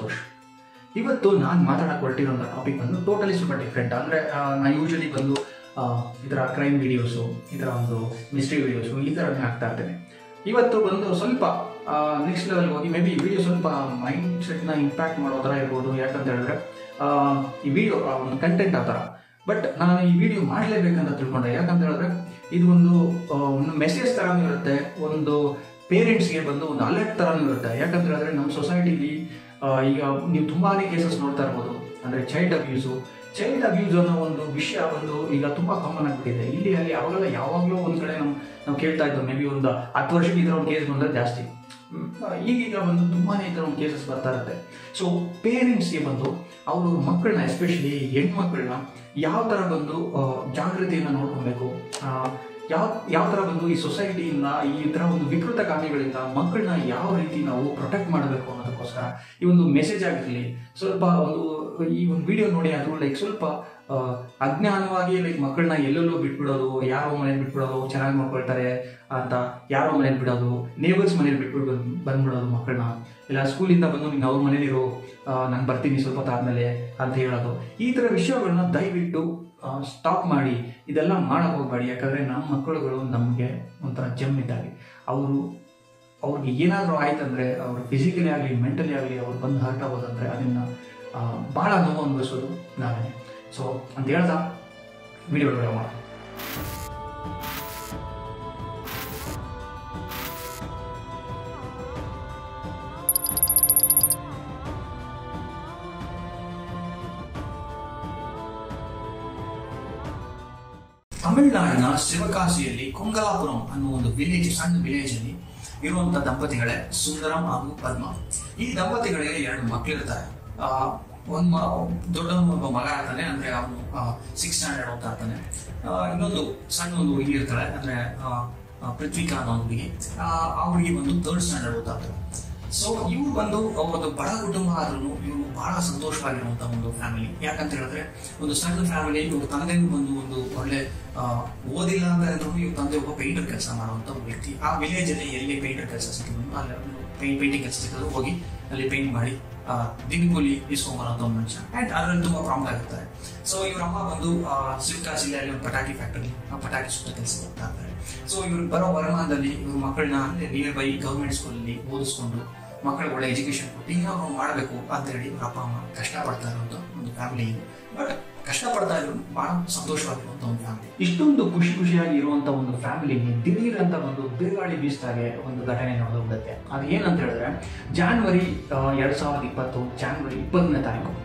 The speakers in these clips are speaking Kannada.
ಸಂತೋಷ್ ಇವತ್ತು ನಾನು ಮಾತಾಡಕ್ಕೆ ಹೊರಟಿರೋಂಥ ಟಾಪಿಕ್ ಬಂದು ಟೋಟಲಿ ಸ್ವಲ್ಪ ಡಿಫ್ರೆಂಟ್ ಅಂದರೆ ನಾನು ಯೂಶಲಿ ಬಂದು ಆ, ಈ ಥರ ಕ್ರೈಮ್ ವಿಡಿಯೋಸು ಈ ಥರ ಒಂದು ಮಿಸ್ಟ್ರಿ ವಿಡಿಯೋಸು ಈ ಥರನೇ ಹಾಕ್ತಾ ಇರ್ತೇನೆ ಇವತ್ತು ಬಂದು ಸ್ವಲ್ಪ ನೆಕ್ಸ್ಟ್ ಲೆವೆಲ್ ಹೋಗಿ ಮೇ ಬಿ ಈ ವಿಡಿಯೋ ಸ್ವಲ್ಪ ಮೈಂಡ್ ಸೆಟ್ನ ಇಂಪ್ಯಾಕ್ಟ್ ಮಾಡೋ ಥರ ಇರ್ಬೋದು ಯಾಕಂತ ಹೇಳಿದ್ರೆ ಆ, ಈ ವಿಡಿಯೋ ಒಂದು ಕಂಟೆಂಟ್ ಆ ಥರ ಬಟ್ ನಾನು ಈ ವಿಡಿಯೋ ಮಾಡಲೇಬೇಕಂತ ತಿಳ್ಕೊಂಡೆ ಯಾಕಂತ ಹೇಳಿದ್ರೆ ಇದು ಒಂದು ಆ, ಒಂದು ಮೆಸೇಜ್ ಥರನೂ ಇರುತ್ತೆ ಒಂದು ಪೇರೆಂಟ್ಸ್ಗೆ ಬಂದು ಒಂದು ಅಲರ್ಟ್ ಥರನೂ ಇರುತ್ತೆ ಯಾಕಂತ ಹೇಳಿದ್ರೆ ನಮ್ಮ ಸೊಸೈಟಿಲಿ ಈಗ ನೀವು ತುಂಬಾನೇ ಕೇಸಸ್ ನೋಡ್ತಾ ಇರ್ಬೋದು ಅಂದರೆ ಚೈಲ್ಡ್ ಅಬ್ಯೂಸು ಚೈಲ್ಡ್ ಅಬ್ಯೂಸ್ ಅನ್ನೋ ಒಂದು ವಿಷಯ ಬಂದು ಈಗ ತುಂಬಾ ಕಾಮನ್ ಆಗ್ಬಿಟ್ಟಿದೆ ಇಲ್ಲಿ ಅಲ್ಲಿ ಅವಾಗೆಲ್ಲ ಯಾವಾಗಲೂ ಒಂದು ಕಡೆ ನಾವು ನಾವು ಕೇಳ್ತಾ ಇದ್ದೋ ಮೇ ಬಿ ಒಂದು ಹತ್ತು ವರ್ಷಕ್ಕೆ ಈ ಥರ ಒಂದು ಕೇಸ್ ಬಂದರೆ ಜಾಸ್ತಿ ಹ್ಮ್. ಈಗೀಗ ಬಂದು ತುಂಬಾನೇ ಈ ಥರ ಒಂದು ಕೇಸಸ್ ಬರ್ತಾ ಇರುತ್ತೆ ಸೊ ಪೇರೆಂಟ್ಸ್ಗೆ ಬಂದು ಅವರು ಮಕ್ಕಳನ್ನ ಎಸ್ಪೆಷಲಿ ಹೆಣ್ಮಕ್ಳನ್ನ ಯಾವ ಥರ ಬಂದು ಆ, ಜಾಗೃತಿಯಿಂದ ನೋಡ್ಕೊಬೇಕು ಆ, ಯಾವ ಯಾವ ಥರ ಬಂದು ಈ ಸೊಸೈಟಿಯಿಂದ ಈ ಥರ ಒಂದು ವಿಕೃತ ಕಾಮಿಗಳಿಂದ ಮಕ್ಕಳನ್ನ ಯಾವ ರೀತಿ ನಾವು ಪ್ರೊಟೆಕ್ಟ್ ಮಾಡಬೇಕು ಅನ್ನೋದಕ್ಕೋಸ್ಕರ ಈ ಒಂದು ಮೆಸೇಜ್ ಆಗಿರಲಿ ಸ್ವಲ್ಪ ಒಂದು ಈ ಒಂದು ವಿಡಿಯೋ ನೋಡಿ ಆದರೂ ಲೈಕ್ ಸ್ವಲ್ಪ ಆ, ಅಜ್ಞಾನವಾಗಿ ಲೈಕ್ ಮಕ್ಕಳನ್ನ ಎಲ್ಲೆಲ್ಲೋ ಬಿಟ್ಬಿಡೋದು ಯಾರೋ ಮನೇಲಿ ಬಿಟ್ಬಿಡೋದು ಚೆನ್ನಾಗಿ ನೋಡ್ಕೊಳ್ತಾರೆ ಅಂತ ಯಾರೋ ಮನೇಲಿ ಬಿಡೋದು ನೇಬರ್ಸ್ ಮನೇಲಿ ಬಿಟ್ಬಿಟ್ಟು ಬಂದ್ ಬಂದ್ಬಿಡೋದು ಮಕ್ಕಳನ್ನ ಇಲ್ಲ ಸ್ಕೂಲಿಂದ ಬಂದು ನೀನು ಅವ್ರ ಮನೇಲಿರೋ ನಾನು ಬರ್ತೀನಿ ಸ್ವಲ್ಪ ಹೊತ್ತು ಆದ್ಮೇಲೆ ಅಂತ ಹೇಳೋದು ಈ ಥರ ವಿಷಯಗಳನ್ನ ದಯವಿಟ್ಟು ಸ್ಟಾಪ್ ಮಾಡಿ ಇದೆಲ್ಲ ಮಾಡಕ್ ಹೋಗ್ಬೇಡಿ ಯಾಕಂದರೆ ನಮ್ಮ ಮಕ್ಕಳುಗಳು ನಮಗೆ ಒಂಥರ ಜಮ್ ಇದ್ದಾಗೆ ಅವರು ಅವ್ರಿಗೆ ಏನಾದರೂ ಆಯ್ತಂದ್ರೆ ಅವ್ರು ಫಿಸಿಕಲಿ ಆಗಲಿ ಮೆಂಟಲಿ ಆಗಲಿ ಅವ್ರು ಬಂದು ಹರ್ಟ್ ಆಗೋದಂದ್ರೆ ಅದನ್ನು ಭಾಳ ನೋವು ಅನುಭವಿಸೋದು ನಾವೇ ಸೊ ಅಂತ ಹೇಳ್ದ ವಿಡಿಯೋ ಒಳಗಡೆ ಮಾಡೋಣ ತಮಿಳುನಾಡಿನ ಶಿವಕಾಶಿಯಲ್ಲಿ ಕೊಂಗಲಾಪುರಂ ಅನ್ನೋ ಒಂದು ವಿಲೇಜ್ ಸಣ್ಣ ವಿಲೇಜ್ ಅಲ್ಲಿ ಇರುವಂತ ದಂಪತಿಗಳೇ ಸುಂದರಂ ಹಾಗೂ ಪದ್ಮ ಈ ದಂಪತಿಗಳಿಗೆ ಎರಡು ಮಕ್ಕಳಿರ್ತಾರೆ ಆ, ಒಂದ್ ಮ- ದೊಡ್ಡ ಒಬ್ಬ ಮಗ ಇರ್ತಾನೆ ಅಂದ್ರೆ ಅವನು ಸಿಕ್ಸ್ ಸ್ಟ್ಯಾಂಡರ್ಡ್ ಓದ್ತಾ ಇರ್ತಾನೆ ಆ, ಇನ್ನೊಂದು ಸಣ್ಣ ಒಂದು ಹುಡುಗಿ ಇರ್ತಾಳೆ ಅಂದ್ರೆ ಆ, ಆ, ಪೃಥ್ವಿಕಾ ಅನ್ನೋ ಒಂದು ಹುಡುಗಿ ಆ ಆ ಹುಡುಗಿ ಬಂದು ಥರ್ಡ್ ಸ್ಟ್ಯಾಂಡರ್ಡ್ ಓದ್ತಾ ಇರ್ತಾರೆ ಸೊ ಇವ್ರು ಬಂದು ಒಂದು ಬಡ ಕುಟುಂಬ ಆದ್ರೂ ಇವರು ಬಹಳ ಸಂತೋಷವಾಗಿರುವಂತ ಒಂದು ಫ್ಯಾಮಿಲಿ ಯಾಕಂತ ಹೇಳಿದ್ರೆ ಒಂದು ಸಣ್ಣ ಫ್ಯಾಮಿಲಿ ಇವ್ರ ತಂದೆಗೂ ಬಂದು ಒಂದು ಒಳ್ಳೆ ಆ, ಓದಿಲ್ಲ ಅಂತ ಅಂದ್ರೂ ಇವ್ರ ತಂದೆ ಒಬ್ಬ ಪೇಂಟರ್ ಕೆಲಸ ಮಾಡುವಂತ ಒಂದು ವ್ಯಕ್ತಿ ಆ ವಿಲೇಜ್ ಅಲ್ಲಿ ಎಲ್ಲಿ ಪೇಂಟರ್ ಕೆಲಸ ಸಿಕ್ಕಿದ್ರು ಅಲ್ಲಿ ಪೇಂಟಿಂಗ್ ಕೆಲಸ ಸಿಕ್ಕಿದ್ರು ಹೋಗಿ ಅಲ್ಲಿ ಪೇಂಟ್ ಮಾಡಿ ಆ, ದಿನಗೂಲಿ ಇಸ್ಕೊಂಬರೋಂಥ ಒಂದು ಮನುಷ್ಯ ಅಂಡ್ ಅದರಲ್ಲಿ ತುಂಬಾ ಪ್ರಾಬ್ಲಮ್ ಆಗಿರ್ತಾರೆ ಸೊ ಇವ್ರ ಅಮ್ಮ ಬಂದು ಆ, ಶಿವಕಾಶಿಲಿ ಅಲ್ಲಿ ಒಂದು ಪಟಾಕಿ ಫ್ಯಾಕ್ಟರಿ ಆ ಪಟಾಕಿ ಸುತ್ತ ಕೆಲಸ ಮಾಡ್ತಾ ಇರ್ತಾರೆ ಸೊ ಇವ್ರು ಬರೋ ವರಮಾನದಲ್ಲಿ ಇವ್ರ ಮಕ್ಕಳನ್ನ ಅಲ್ಲೇ ನಿಯರ್ ಬೈ ಗೌರ್ಮೆಂಟ್ ಸ್ಕೂಲಲ್ಲಿ ಓದಿಸ್ಕೊಂಡು ಮಕ್ಕಳಿಗೆ ಒಳ್ಳೆ ಎಜುಕೇಶನ್ ಕೊಟ್ಟು ಏನಾದ್ರು ಮಾಡಬೇಕು ಅಂತ ಹೇಳಿ ಇವ್ರ ಅಪ್ಪ ಅಮ್ಮ ಕಷ್ಟಪಡ್ತಾ ಇರುವಂತ ಒಂದು ಫ್ಯಾಮಿಲಿ ಬಟ್ ಕಷ್ಟಪಡ್ತಾ ಇದ್ರು ಬಹಳ ಸಂತೋಷವಾಗಿರುವಂತ ಒಂದು ಫ್ಯಾಮಿಲಿ ಇಷ್ಟೊಂದು ಖುಷಿ ಖುಷಿಯಾಗಿ ಇರುವಂತ ಒಂದು ಫ್ಯಾಮಿಲಿಗೆ ದಿಢೀರ್ ಅಂತ ಒಂದು ಬಿರುಗಾಳಿ ಬೀಸ್ದಾಗೆ ಒಂದು ಘಟನೆ ನಡೆದೋಗ್ಬಿಡುತ್ತೆ ಅದು ಏನಂತ ಹೇಳಿದ್ರೆ ಜಾನ್ವರಿ ಎರಡ್ ಸಾವಿರದ ಇಪ್ಪತ್ತು ಜಾನ್ವರಿ ಇಪ್ಪತ್ತನೇ ತಾರೀಕು